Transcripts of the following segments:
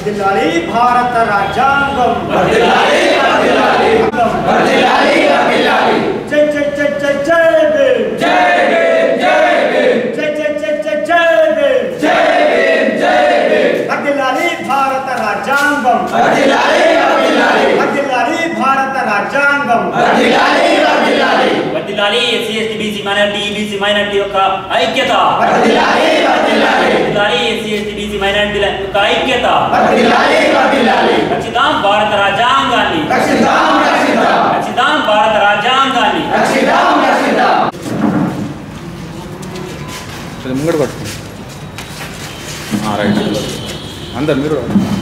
వర్ధిల్లాలి భారత రాజ్యాంగం వర్ధిల్లాలి, వర్ధిల్లాలి, వర్ధిల్లాలి, వర్ధిల్లాలి. జై జై జై జై జై భీమ్ జై భీమ్, జై భీమ్, జై జై జై జై జై భీమ్ జై భీమ్, జై భీమ్. వర్ధిల్లాలి భారత రాజ్యాంగం వర్ధిల్లాలి, వర్ధిల్లాలి, వర్ధిల్లాలి భారత రాజ్యాంగం వర్ధిల్లాలి, వర్ధిల్లాలి. వర్ధిల్లాలి SC ST BC minority EBC minority యొక్క ఐక్యత వర్ధిల్లాలి, వర్ధిల్లాలి, వర్ధిల్లాలి ఎస్సీ ఎస్టీ బీసీ మైనార్టీల యొక్క ఐక్యత వర్ధిల్లాలి, వర్ధిల్లాలి. రక్షిద్దాం భారత రాజ్యాంగాన్ని రక్షిద్దాం, రక్షిద్దాం, రక్షిద్దాం భారత రాజ్యాంగాన్ని రక్షిద్దాం, రక్షిద్దాం. కొంచెం ముంగడు పట్టుకోండి ఆ, రైట్ అందరు మీరు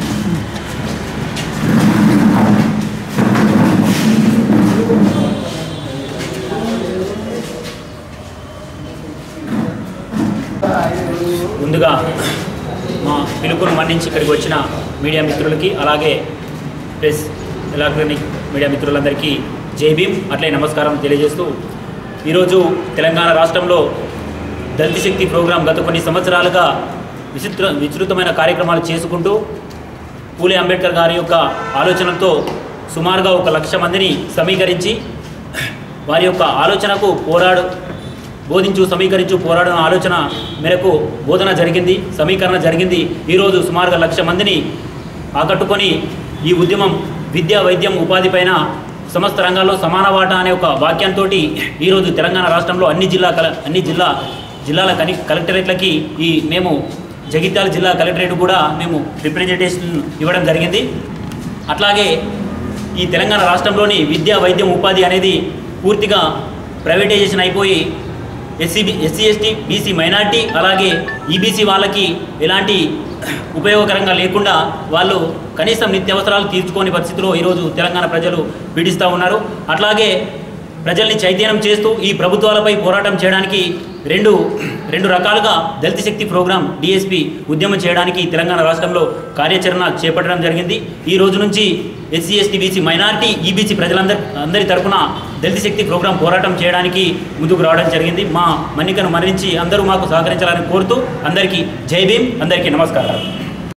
ముందుగా మా పిలుపును మన్నించి ఇక్కడికి వచ్చిన మీడియా మిత్రులకి అలాగే ప్రెస్ ఎలక్ట్రానిక్ మీడియా మిత్రులందరికీ జై భీమ్ అట్లే నమస్కారం తెలియజేస్తూ ఈరోజు తెలంగాణ రాష్ట్రంలో దళిత శక్తి ప్రోగ్రాం గత కొన్ని సంవత్సరాలుగా విచిత్ర విస్తృతమైన కార్యక్రమాలు చేసుకుంటూ పూలే అంబేద్కర్ గారి యొక్క ఆలోచనలతో సుమారుగా ఒక లక్ష మందిని సమీకరించి వారి యొక్క ఆలోచనకు పోరాడు బోధించు సమీకరించు పోరాడిన ఆలోచన మేరకు బోధన జరిగింది సమీకరణ జరిగింది ఈరోజు సుమారుగా లక్ష మందిని ఆకట్టుకొని ఈ ఉద్యమం విద్య వైద్యం ఉపాధి పైన సమస్త రంగాల్లో సమాన వాటా అనే ఒక వాక్యంతో ఈరోజు తెలంగాణ రాష్ట్రంలో అన్ని జిల్లా కల అన్ని జిల్లా జిల్లాల కని కలెక్టరేట్లకి ఈ మేము జగిత్యాల జిల్లా కలెక్టరేట్ కూడా మేము రిప్రజెంటేషన్ ఇవ్వడం జరిగింది అట్లాగే ఈ తెలంగాణ రాష్ట్రంలోని విద్య వైద్యం ఉపాధి అనేది పూర్తిగా ప్రైవేటైజేషన్ అయిపోయి SC SC ST BC minority అలాగే ఈబీసీ వాళ్ళకి ఎలాంటి ఉపయోగకరంగా లేకుండా వాళ్ళు కనీసం నిత్యావసరాలు తీర్చుకోని పరిస్థితిలో ఈరోజు తెలంగాణ ప్రజలు పీడిస్తూ ఉన్నారు అట్లాగే ప్రజల్ని చైతన్యం చేస్తూ ఈ ప్రభుత్వాలపై పోరాటం చేయడానికి రెండు రెండు రకాలుగా దళిత శక్తి ప్రోగ్రాం డిఎస్పి ఉద్యమం చేయడానికి తెలంగాణ రాష్ట్రంలో కార్యాచరణ చేపట్టడం జరిగింది ఈ రోజు నుంచి SC ST BC minority EBC ప్రజలందరి అందరి తరపున దళిత శక్తి ప్రోగ్రాం పోరాటం చేయడానికి ముందుకు రావడం జరిగింది మా మన్నికను మరణించి అందరూ మాకు సహకరించాలని కోరుతూ అందరికీ జై భీమ్ అందరికీ నమస్కారాలు